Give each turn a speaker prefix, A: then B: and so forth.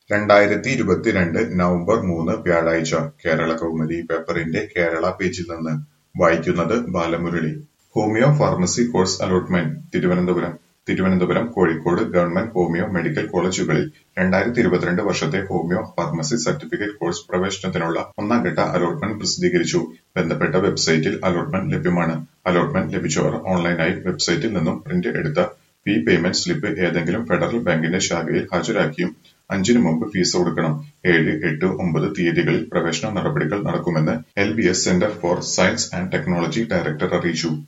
A: രണ്ടായിരത്തി ഇരുപത്തിരണ്ട് നവംബർ മൂന്ന് വ്യാഴാഴ്ച കേരളകൗമുദി പേപ്പറിന്റെ കേരള പേജിൽ നിന്ന് വായിക്കുന്നത് Balamurali. Homoeo pharmacy course allotment Thiruvananthapuram Thiruvananthapuram, Kozhikode government homoeo medical കോളേജുകളിൽ രണ്ടായിരത്തി ഇരുപത്തിരണ്ട് വർഷത്തെ ഹോമിയോ ഫാർമസി സർട്ടിഫിക്കറ്റ് കോഴ്സ് പ്രവേശനത്തിനുള്ള ഒന്നാംഘട്ട അലോട്ട്മെന്റ് പ്രസിദ്ധീകരിച്ചു. ബന്ധപ്പെട്ട വെബ്സൈറ്റിൽ അലോട്ട്മെന്റ് ലഭ്യമാണ്. അലോട്ട്മെന്റ് ലഭിച്ചവർ ഓൺലൈനായി വെബ്സൈറ്റിൽ നിന്നും പ്രിന്റ് എടുത്ത ഫീ പേയ്മെന്റ് സ്ലിപ്പ് ഏതെങ്കിലും ഫെഡറൽ ബാങ്കിന്റെ ശാഖയിൽ ഹാജരാക്കിയും അഞ്ചിനു മുമ്പ് ഫീസ് കൊടുക്കണം. ഏഴ്, എട്ട്, ഒമ്പത് തീയതികളിൽ പ്രവേശന നടപടികൾ നടക്കുമെന്ന് L. B. S centre for science and technology director അറിയിച്ചു.